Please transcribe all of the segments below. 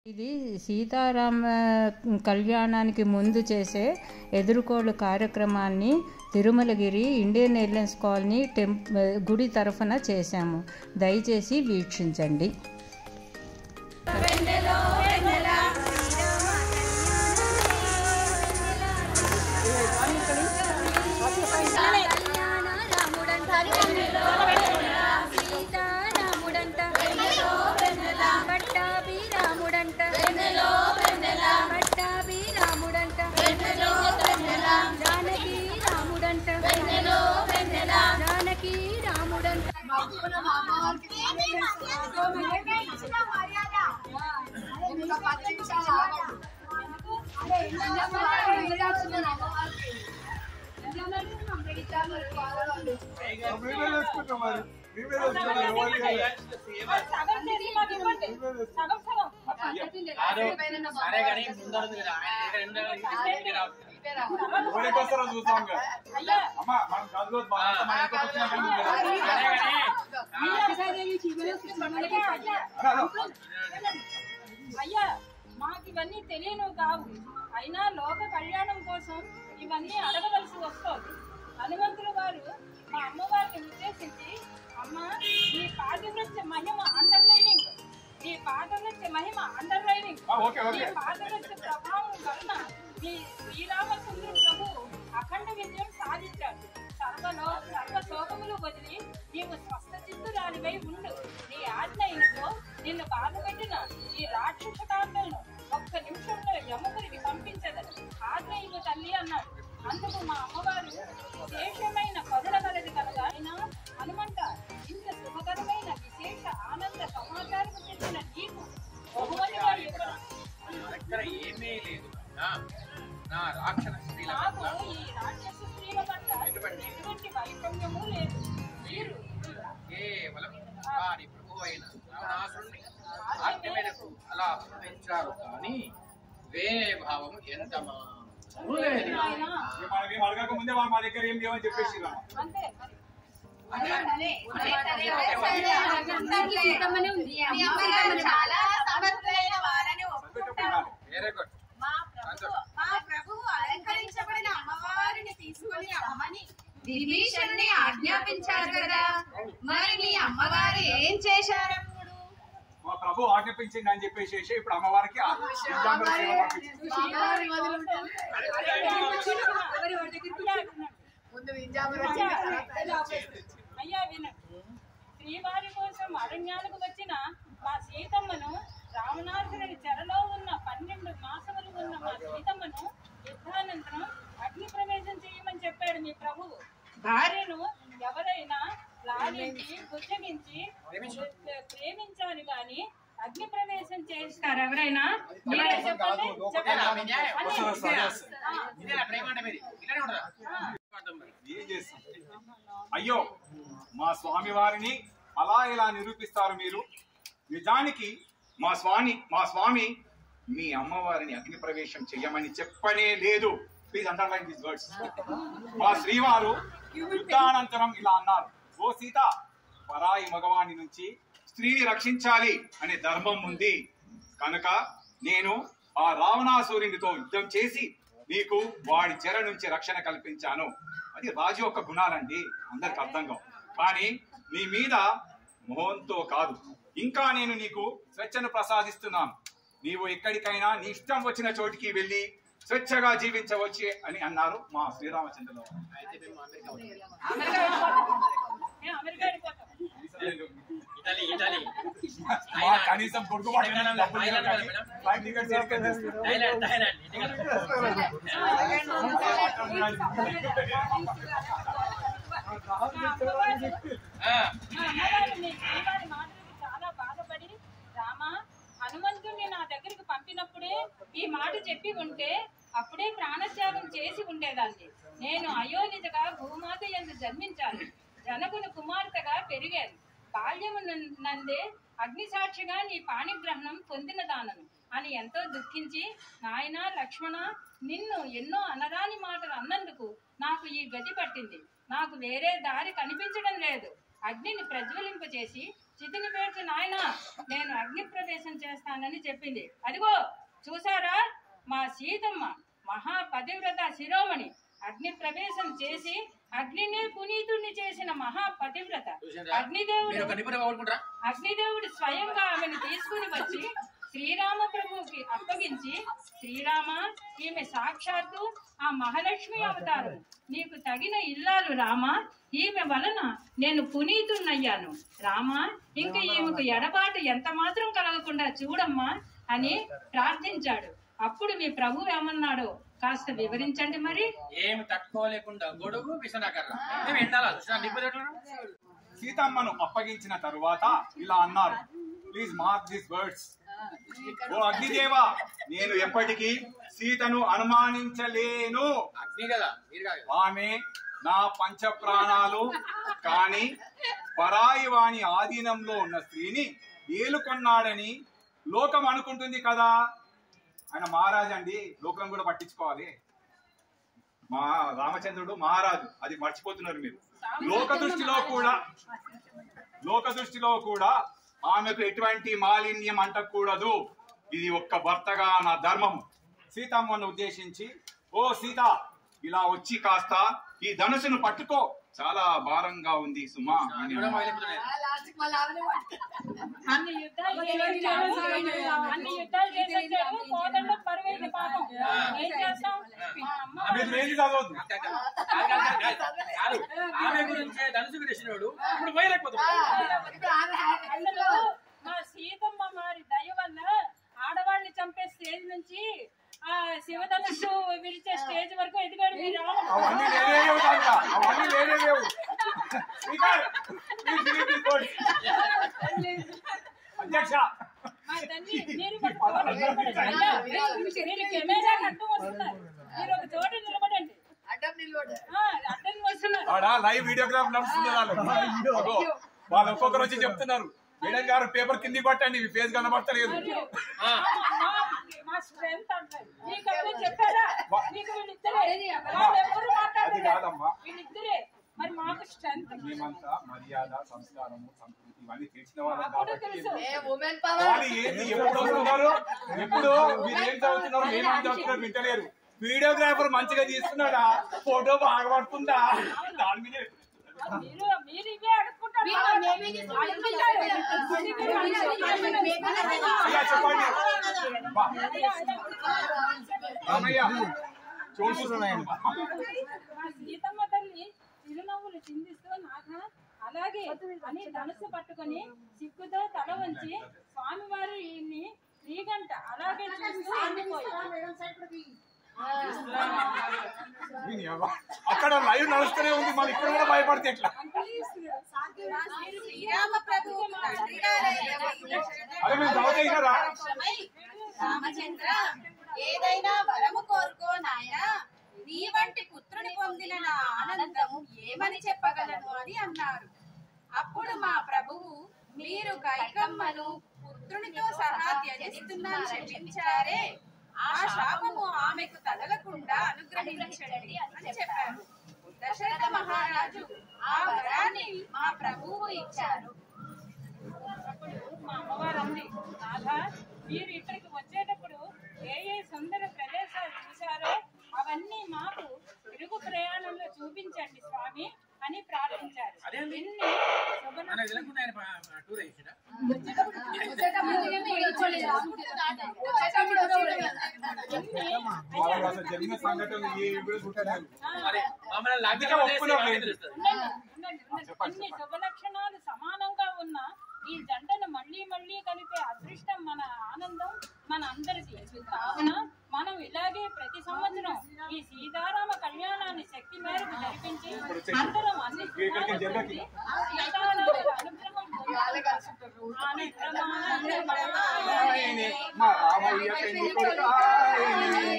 ఇది సీతారామ కళ్యాణానికి ముందు చేసే ఎదుర్కోలు కార్యక్రమాన్ని Tirumalagiri Indian Airlines colony temple గుడి తరఫున చేశాము దయచేసి వీక్షించండి కళ్యాణ రాముడంట సీతారాముడంట పట్టాభి రాముడంట పట్టాభి రాముడంట జానకి రాముడంట జానకి రాముడంట మేమే వేసుకుంటాం మరి మేమే వేసుకుంటాం ఎవరు సరే కానీ ముందరదు కదా ఆయన దగ్గర ఉండదు, ఇంటికి ఇంటికి రావు. ఎవరికి వస్తారో చూస్తాం కదా అమ్మా మనం చదువు మన ఇంటికి వచ్చినా కానీ మీరు సరే కానీ అలా, అలా. అయ్యా మాకు ఇవన్నీ తెలియను కావు అయినా లోక కళ్యాణం కోసం ఇవన్నీ అడగవలసి వస్తుంది హనుమంతులు వారు మా అమ్మవారిని ఉద్దేశించి అమ్మ ఈ పాదవృత్య మహిమ అండర్లైనింగ్ ఈ పాదవృత్య మహిమ అండర్లైనింగ్ ఆ, ఓకే, ఓకే. ఈ పాదవృత్య ప్రభావం వలన ఈ శ్రీరామచంద్రుడు ప్రభు అఖండ విజయం సాధించాడు సర్వలో సర్వ శోకములు వదిలి నీవు స్వస్థ చిత్తురాలివై ఉండు నీ ఆజ్ఞ అయినతో నిన్ను బాధపెట్టిన ఈ రాక్షస కాంతలను ఒక్క నిమిషంలో యముకుడికి పంపించదని ఆజ్ఞ ఇవ్వు తల్లి అన్నాడు అందుకు మా అమ్మవారు విశేషమైన కరుణ కలది కనుక ఆయన హనుమంత ఇంత శుభకరమైన విశేష ఆనంద సమాచారం తెచ్చిన నీకు బహుమతిగా ఇవ్వడం నా దగ్గర ఏమీ లేదు నా నా రాక్షస స్త్రీల నాకు పట్ల ఈ రాక్షస స్త్రీల పట్ల ఎటువంటి? ఎటువంటి వైఫల్యము లేదు మీరు కేవలం వారి ప్రభు అయిన రావణాసురుణ్ణి ఆజ్ఞ మేరకు అలా పంపించారు కానీ వేరే భావం ఎంత మాత్రమూ లేదు. ఆయన ఇక మనకేం అడగక ముందే వాళ్ళు మా దగ్గర ఏం లేవని చెప్పేసి రా. అంతే మరి చాలా సమర్థులైన వారని చదివేటప్పుడు వినాలి. వెరీ గుడ్ మా ప్రభు మా ప్రభువు అలంకరించబడిన అమ్మవారిని తీసుకొని రమ్మని విభీషణుని ఆజ్ఞాపించారు కదా మరి మీ అమ్మవారు ఏం చేశారప్పుడు మా ప్రభు ఆజ్ఞాపించింది అని చెప్పేసి ఇప్పుడు అమ్మవారికి ఆ నిజాంబర సేవ పంపించింది. అయ్యా వినండి శ్రీవారి కోసం అరణ్యాలకు వచ్చిన మా సీతమ్మను రావణాసురుడి చెరలో ఉన్న పన్నెండు మాసములు ఉన్న మా సీతమ్మను యుద్ధానంతరం అగ్ని ప్రవేశం చేయమని చెప్పాడు మీ ప్రభువు భార్యను ఎవరైనా లాలించి బుజ్జగించి ప్రేమించాలి గాని అగ్ని ప్రవేశం చేస్తారు ఎవరైనా మీరే చెప్పండి ఇదేనా మీ న్యాయం? వస్తారు, వస్తారు, ఇదేనా? వస్తారు. ఇదేనా ప్రేమ అంటే మీది? ఇలానే ఉండదా? అర్థం మరి. ఏం చేస్తాం అయ్యో మా స్వామి వారిని అలా ఇలా నిరూపిస్తారు మీరు నిజానికి మా స్వామి మా స్వామి మీ అమ్మవారిని అగ్ని ప్రవేశం చెయ్యమని చెప్పనే లేదు ప్లీజ్ అండర్లైన్ దిస్ వర్డ్స్ మా శ్రీవారు యుద్ధానంతరం ఇలా అన్నారు ఓ సీత పరాయి మగవాణి నుంచి స్త్రీని రక్షించాలి అనే ధర్మం ఉంది కనుక నేను ఆ రావణాసురునితో యుద్ధం చేసి నీకు వాడి చెర నుంచి రక్షణ కల్పించాను అది రాజు యొక్క గుణాలండి అందరికి అర్థం కావు కానీ నీ మీద మోహంతో కాదు ఇంకా నేను నీకు స్వేచ్ఛను ప్రసాదిస్తున్నాను నీవు ఎక్కడికైనా నీ ఇష్టం వచ్చిన చోటికి వెళ్ళి స్వేచ్ఛగా జీవించవచ్చు అని అన్నారు మా శ్రీరామచంద్రరావు అయితే మేము అమెరికా పోతాం. మేము అమెరికా వెళ్ళిపోతాం ఇటలీ ఇటలీ మా కనీసం కొడుకు పట్టడానికి డబ్బులు లేవు కానీ ఫ్లైట్ టికెట్స్ ఎక్కడ తెస్తారు? థాయిలాండ్ థాయిలాండ్ ఇంటికి ఆ, మా అమ్మవారు మీ శ్రీవారి మాటలకు చాలా బాధపడి రామా హనుమంతుడిని నా దగ్గరికి పంపినప్పుడే ఈ మాట చెప్పి ఉంటే అప్పుడే ప్రాణత్యాగం చేసి ఉండేదాన్ని నేను అయోనితగా భూమాత ఎందు జన్మించాను జనకుని కుమార్తెగా పెరిగాను బాల్యము నం- నందే అగ్ని సాక్షిగా నీ పాణిగ్రహణం పొందిన దానను అని ఎంతో దుఃఖించి నాయన లక్ష్మణ నిన్ను ఎన్నో అనరాని మాటలు అన్నందుకు నాకు ఈ గతి పట్టింది నాకు వేరే దారి కనిపించడం లేదు అగ్నిని ప్రజ్వలింపచేసి చితిని పేర్చి నాయన నేను అగ్ని ప్రవేశం చేస్తానని చెప్పింది అదిగో చూసారా మా సీతమ్మ మహాపతివ్రత శిరోమణి అగ్ని ప్రవేశం చేసి అగ్నిని పునీతుణ్ణి చేసిన మహాపతివ్రత చూసిండ్రా? అగ్నిదేవుడు మీరు ఒక నిపుణ పడుకుంటారా అగ్నిదేవుడు స్వయంగా ఆమెను తీసుకుని వచ్చి శ్రీరామ ప్రభువుకి అప్పగించి శ్రీరామ ఈమె సాక్షాత్తు ఆ మహాలక్ష్మి అవతారం నీకు తగిన ఇల్లాలు రామ ఈమె వలన నేను పునీతున్నయ్యాను రామ ఇంక ఈమెకు ఎడబాటు ఎంత మాత్రం కలగకుండా చూడమ్మా అని ప్రార్థించాడు అప్పుడు మీ ప్రభు ఏమన్నాడో కాస్త వివరించండి మరి ఏమి తట్టుకోలేకుండా గొడుగు విసనకర్ర మేము ఎండాలా చూసినా నిపుణ సీతమ్మను అప్పగించిన తరువాత ఇలా అన్నారు ప్లీజ్ మార్క్ దిస్ వర్డ్స్ ఓ అగ్నిదేవా నేను ఎప్పటికీ సీతను అనుమానించలేను అగ్ని కదా మీరు కాదు ఆమె నా పంచ ప్రాణాలు కాని పరాయి వాణి ఆధీనంలో ఉన్న స్త్రీని ఏలుకొన్నాడని లోకం అనుకుంటుంది కదా ఆయన మహారాజు అండి లోకం కూడా పట్టించుకోవాలి మా రామచంద్రుడు మహారాజు అది మర్చిపోతున్నారు మీరు లోక దృష్టిలో కూడా లోక దృష్టిలో కూడా ఆమెకు ఎటువంటి మాలిన్యం అంటకూడదు ఇది ఒక్క భర్తగా నా ధర్మము సీతమ్మను ఉద్దేశించి ఓ సీత ఇలా వచ్చి కాస్త ఈ ధనుసును పట్టుకో చాలా భారంగా ఉంది సుమా అని కూడా అన్నారు. మొదలెడుతున్నాయి. అన్ని యుద్ధాలు చేసొచ్చాడు అన్ని యుద్ధాలు చేసొచ్చాడు కోదండ పరువైన పాపం ఏం చేస్తాం మా అమ్మ ఆమె లేని చదవద్దు కాదు, కాదు, కాదు, కాదు. ఆమె గురించే ధనుసు విడిచినోడు ఇప్పుడు పోయలేకపోతున్నాడు అసలు మా సీతమ్మ వారి దయ వల్ల ఆడవాళ్ళని చంపే స్టేజ్ నుంచి ఆ శివధనుస్సు విరిచే స్టేజ్ వరకు ఎదిగాడు మీ రాముడు అవన్నీ లేనేలేవు కాక అవన్నీ లేనేలేవు speaker please release this words అధ్యక్ష మా తండ్రి మీరు ఇక్కడ చోట నిలబడండి. అయ్యా, మీరు కెమెరా అడ్డం వస్తున్నారు మీరు ఒక చోట నిలబడండి ఆ, అడ్డం వస్తున్నారు ఆడ లైవ్ వీడియోగ్రాఫ్ నడుస్తుంది వాళ్ళు అగో, వాళ్ళు ఒక్కొక్కరు వచ్చి చెప్తున్నారు మేడం గారు పేపర్ కింది పట్టండి మీ ఫేస్ కనబడతలేదు మరియు ఆ. మా- మా స్ట్రెంత్ అంటారు మీకు అప్పుడు చెప్పారా మీకు వీళ్ళిద్దరే వాళ్ళు ఎవరు అది మాట్లాడలేదు కాదమ్మా వీళ్ళిద్దరే మరి మాకు స్ట్రెంత్ మేమంతా మర్యాద సంస్కారము సంస్కృతి ఇవన్నీ తెలిసిన వాళ్ళం అప్పుడు కాబట్టి తెలుసు వాళ్ళు ఏంటి ఎప్పుడు వస్తున్నారు ఎప్పుడు మీరు ఏం చదువుతున్నారు మేము ఏం చదువుతున్నారు వింటలేరు వీడియోగ్రాఫర్ మంచిగా తీస్తున్నాడా ఫోటో బాగా పడుతుందా దాని మీద మీరు మీరు ఇవే అడుక్కుంటారు అడుక్కుంటారు. అది మీరు అయ్యా చెప్పండి బా, రామయ్య చూస్తున్నాను మా సీతమ్మ తల్లి చిరునవ్వులు చిందిస్తూ నాథ అలాగే అని ధనుసు పట్టుకొని సిగ్గుతో తల వంచి స్వామివారిని శ్రీగంట అలాగే చూస్తూ ఉండిపోయి దీని అవ్వ. అక్కడ లైవ్ నడుస్తూనే ఉంది మళ్ళీ ఇక్కడ కూడా భయపడితే ఎట్లా శ్రీరామ ప్రభువు తండ్రి గారైన అరే మేము చదువుతాయినారా పక్షమై, రామచంద్ర ఏదైనా వరము కోరుకో నాయనా నీ వంటి పుత్రుని పొందిన నా ఆనందము ఏమని చెప్పగలను అని అన్నారు అప్పుడు మా ప్రభువు మీరు కైకమ్మను పుత్రునితో సహా త్యజిస్తున్నాను శపించారే ఆ శాపము ఆమెకు తగలకుండా అనుగ్రహించండి అని చెప్పారు దశరథ మహారాజు ఆ వరాన్ని మా ప్రభువు ఇచ్చారు అప్పుడు మా అమ్మవారు అంది నాథ మీరు ఇక్కడికి వచ్చేటప్పుడు ఏ ఏ సుందర ప్రదేశాలు చూశారో అవన్నీ మాకు తిరుగు ప్రయాణంలో చూపించండి స్వామి అని ప్రార్థించారు అదేంటి? ఎన్ని శుభ మనకు తెలియకుండా ఆయన ప- ప- టూర్ వేసిండా వాళ్ళకి అసలు జరిగిన సంఘటన ఏ కూడా గుర్తులేదు. మరి మమ్మల్ని అందుకే లగ్నం ఒప్పుకున్నాం చేసి లేదు. తెలుస్తుంది. ఉండండి, ఉండండి, ఉండండి. అన్ని శుభ లక్షణాలు సమానంగా ఉన్న ఈ జంటను మళ్ళీ మళ్ళీ కలిపే అదృష్టం మన ఆనందం మన అందరిది కావున మనం ఇలాగే ప్రతి సంవత్సరం ఈ సీతారామ కళ్యాణాన్ని శక్తి మేరకు జరిపించి అందరం అన్ని ఇక్కడికి జరగకి. సీతారాముల అనుగ్రహం పొందాలి. ఆయనే మా రామయ్య పెళ్లి కొడుకాయనే.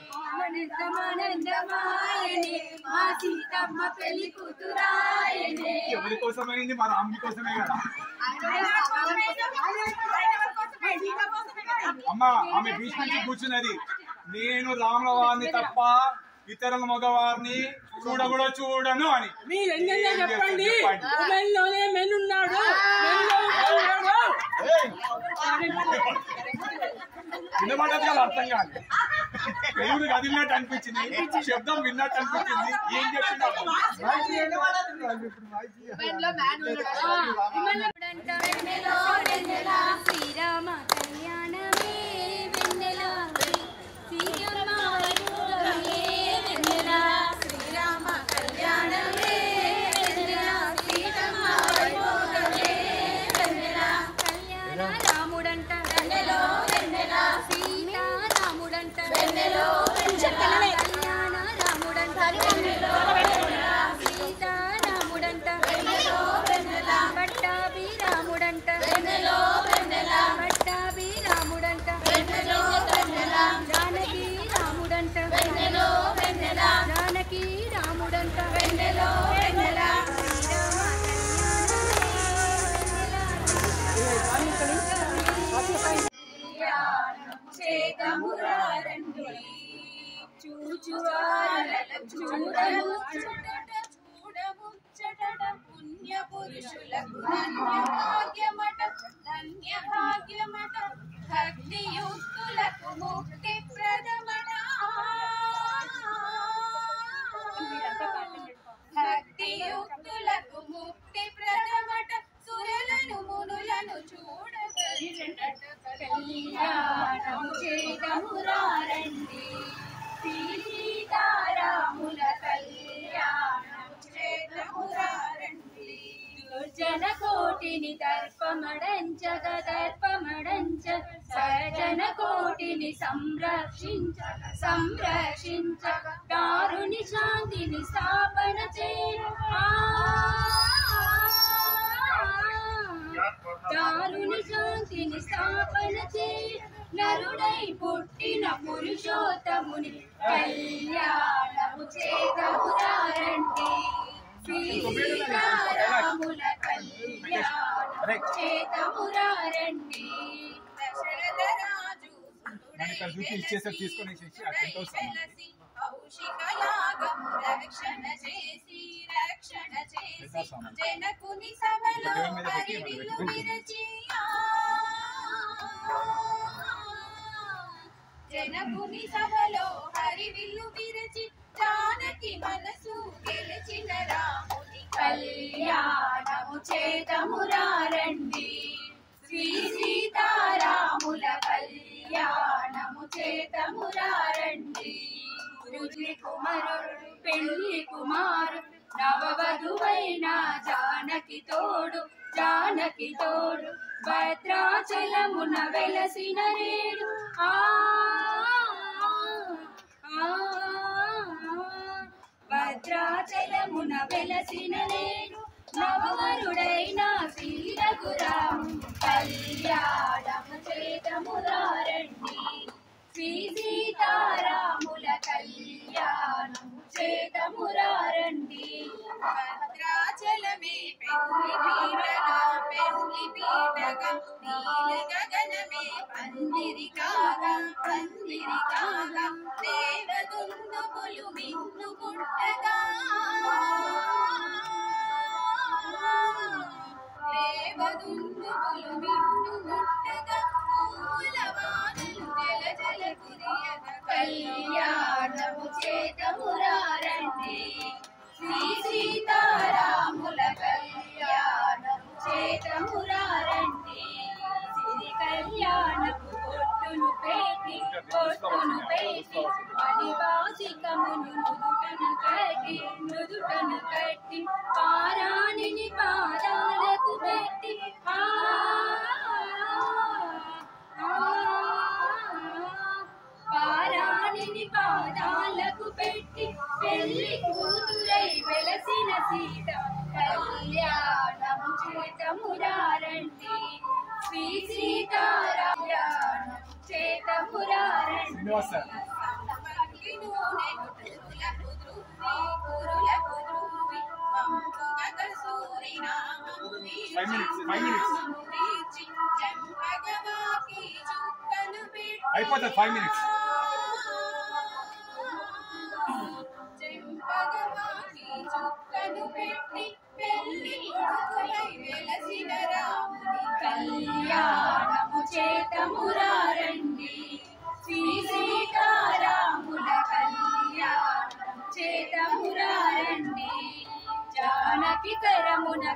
ఎవరి కోసమైంది మా రాముడి కోసమే కదా అమ్మ ఆమె బీచ్ నుంచి కూర్చున్నది నేను రాముల వారిని తప్ప ఇతరుల మగవారిని చూడ కూడా చూడను అని మీరు ఎంగంగా ఏం చేస్తారు చెప్పండి చెప్పండి. ఉమెన్ లోనే మెన్ ఉన్నాడు మెన్ లో ఉన్నాడు వినబడ్డది కదా అర్థం కాదు దేవుడు కదిలినట్టు అనిపించింది శబ్దం విన్నట్టు అనిపించింది ఏం చెప్పింది అర్థం కాదు. వెన్నెలో వెన్నెల శ్రీరామ కళ్యాణమే వెన్నెల శ్రీరామ వైభోగమే వెన్నెల శ్రీరామ కళ్యాణమే వెన్నెల శ్రీరామ వైభోగమే వెన్నెల కళ్యాణ రాముడంట వెన్నెలో వెన్నెల సీతారాముడంట వెన్నెలో కళ్యాణ రాముడంట వెన్నెలో సీతారాముడంట వెన్నెలో వెన్నెల పట్టాభి రాముడంట వెన్నెలో వెన్నెల పట్టాభి రాముడంట వెన్నెలో వెన్నెల జానకి రాముడంట వెన్నెలో వెన్నెల జానకి రాముడంట వెన్నెలో వెన్నెల చేతమురారండి చూచువారల చూడము చూడట చూడముచ్చటట పుణ్య పురుషులకు ధన్య భాగ్యమట ధన్య భాగ్యమట భక్తియుక్తులకు ముక్తి ప్రదమట భక్తియుక్తులకు ముక్తి ప్రదమట సురలను మునులను చూడగలిగినట కళ్యాణము చేతమురారండి శ్రీ సీతారాముల కళ్యాణము చేతమురారండి దుర్జన కోటిని దర్పమడంచగ దర్పమడంచ సజన కోటిని సంరక్షించ సంరక్షించ దారుని శాంతిని స్థాపన చేయ దారుని శాంతిని స్థాపన చేయ నరుడై పుట్టిన పురుషోత్తముని కళ్యాణము చేతమురారండి శ్రీ సీతారాముల కళ్యాణము చేతమురారండి దశరథ రాజు నన్ను ఇక్కడ చూసి ఇచ్చేసారు తీసుకొని ఇచ్చేసి ఆ టెంట్ హౌస్ అమ్మ. వెలసి కౌశిక యాగము రక్షణ చేసి రక్షణ చేసి జనకుని సభలో దేవుని మీద పెట్టి హరివిల్లు మనం పెట్టుకుంటాం. విరచి జనకుని సభలో హరివిల్లు విరచి జానకి మనసు గెలిచిన రాముని కళ్యాణము చేతమురారండి శ్రీ సీతారాముల కళ్యాణము చేతమురారండి రుచి కుమారుడు పెళ్లి కుమారుడు నవవధువైన జానకి తోడు జానకి తోడు భద్రాచలమున వెలసిన రేడు ఆ ఆ, భద్రాచలమున వెలసిన నేడు నవవరుడైన శ్రీరఘురాము కళ్యాణము చేతమురారండి శ్రీ సీతారాముల కళ్యాణము చేతమురారండి భద్రాచలమే పెళ్లి పీటగా పెళ్లి పీటగా నీల గగనమే పందిరి కాగా పందిరి కాగా దేవదుందుబులు మిన్ను పుట్టగా దేవదుందుబులు మిన్ను పుట్టగా పూల వానలు జల జల కురియగా కళ్యాణము చేతమురారండి శ్రీ సీతారాముల కళ్యాణము చేతమురారండి శ్రీ కళ్యాణపు పొట్టును పెట్టి పొట్టును పెట్టి అనివాసికమును నుదుటను కట్టి నుదుటను కట్టి పారాణిని పాదాలకు పెట్టి ఆ ఆ, పారాణిని పాదాలకు పెట్టి పెళ్లి కూతురై వెలసిన సీత కళ్యాణము చేతమురారండి శ్రీ సీతారాయణము చేతమురారండి Srinivas sir Five minutes, five minutes. అయిపోతుంది ఫైవ్ మినిట్స్ చెంపగమా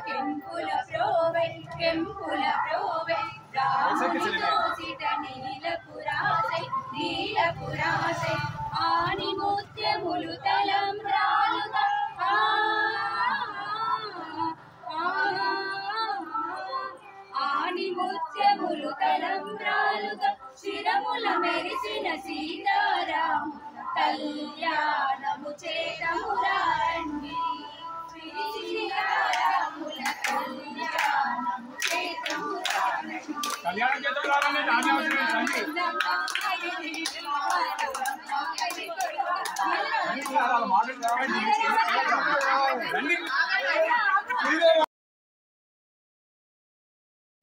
కెంపుల ప్రోవై కెంపుల ప్రోవై రామునితోసిట నీలపురాసై నీలపురాసై ఆని ముత్యములు తలంబ్రాలుగా ఆ ఆని ముత్యములు తలంబ్రాలుగా శిరముల మెరిసిన సీతారాము కళ్యాణము చేతమురారండి శ్రీ సీతారాముల కళ్యాణము చేతమురారండి కళ్యాణం చేద్దాం రావాలని రాజే అవసరం రండి రండి, అలా మాటలు రావండి రండి